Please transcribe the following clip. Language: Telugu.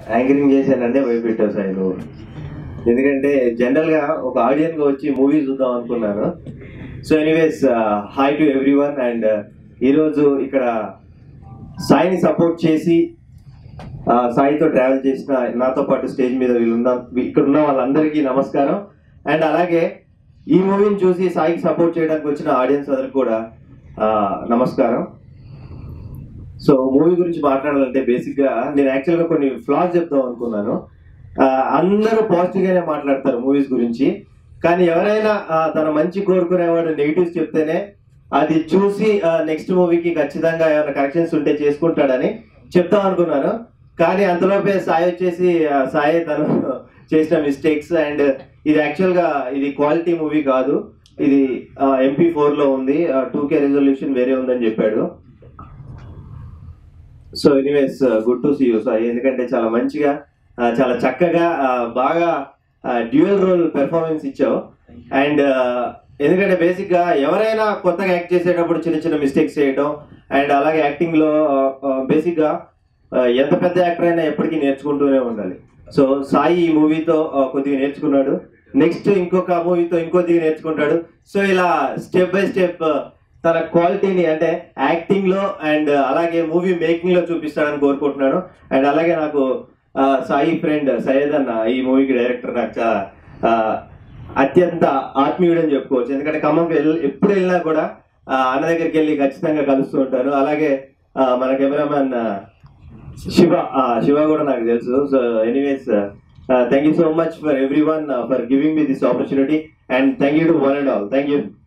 యాంకరింగ్ చేశానంటే భయపెట్టావు సాయి నువ్వు ఎందుకంటే జనరల్ గా ఒక ఆడియన్స్ గా వచ్చి మూవీ చూద్దాం అనుకున్నాను so anyways hi to everyone and ఈరోజు ఇక్కడ సాయిని సపోర్ట్ చేసి ఆ, సాయితో ట్రావెల్ చేసిన నాతో పాటు స్టేజ్ మీద వీళ్ళున్న ఇక్కడ ఉన్న వాళ్ళందరికీ నమస్కారం అండ్ అలాగే ఈ మూవీని చూసి సాయికి సపోర్ట్ చేయడానికి వచ్చిన ఆడియన్స్ అందరికి కూడా ఆ, నమస్కారం సో మూవీ గురించి మాట్లాడాలంటే బేసిక్ గా నేను యాక్చువల్ గా కొన్ని ఫ్లాస్ చెప్దాం అనుకున్నాను ఆ, అందరూ పాజిటివ్ గానే మాట్లాడతారు మూవీస్ గురించి కానీ ఎవరైనా ఆ, తన మంచి కోరుకునేవాడు నెగిటివ్స్ చెప్తేనే అది చూసి నెక్స్ట్ మూవీకి ఖచ్చితంగా ఏమైనా కరెక్షన్స్ ఉంటే చేసుకుంటాడని చెప్తాం అనుకున్నాను కానీ అంతలోపే సాయి వచ్చేసి ఆ, సాయి తను చేసిన మిస్టేక్స్ అండ్ ఇది యాక్చువల్ గా ఇది క్వాలిటీ మూవీ కాదు ఇది ఎంపీ ఫోర్ లో ఉంది టూ కే రెజల్యూషన్ వేరే ఉందని చెప్పాడు so anyways good to see you Sai ఎందుకంటే చాలా మంచిగా ఆ, చాలా చక్కగా ఆ, బాగా డ్యూయల్ రోల్ పెర్ఫార్మెన్స్ ఇచ్చావు అండ్ ఎందుకంటే బేసిక్ గా ఎవరైనా కొత్తగా యాక్ట్ చేసేటప్పుడు చిన్న చిన్న మిస్టేక్స్ చేయడం అండ్ అలాగే యాక్టింగ్ లో బేసిక్ గా ఆ, ఎంత పెద్ద యాక్టర్ అయినా ఎప్పటికీ నేర్చుకుంటూనే ఉండాలి సో సాయి ఈ మూవీతో కొద్దిగా నేర్చుకున్నాడు నెక్స్ట్ ఇంకొక మూవీతో ఇంకొద్దిగా నేర్చుకుంటాడు సో ఇలా స్టెప్ బై స్టెప్ తన క్వాలిటీని అంటే యాక్టింగ్ లో అండ్ అలాగే మూవీ మేకింగ్ లో చూపిస్తాడని కోరుకుంటున్నాను అండ్ అలాగే నాకు ఆ, సాయి ఫ్రెండ్ సయ్యద్ అన్న ఈ మూవీకి డైరెక్టర్ నాకు చాలా ఆ, అత్యంత ఆత్మీయుడు అని చెప్పుకోవచ్చు ఎందుకంటే ఖమ్మంకి వెళ్ళి ఎప్పుడు వెళ్ళినా కూడా ఆ, అన్న దగ్గరికి వెళ్ళి ఖచ్చితంగా కలుస్తూ ఉంటాను అలాగే ఆ, మన కెమెరామ్యాన్ శివ ఆ, శివ కూడా నాకు తెలుసు so anyways thank you so much for everyone for giving me this opportunity and thank you to one and all thank you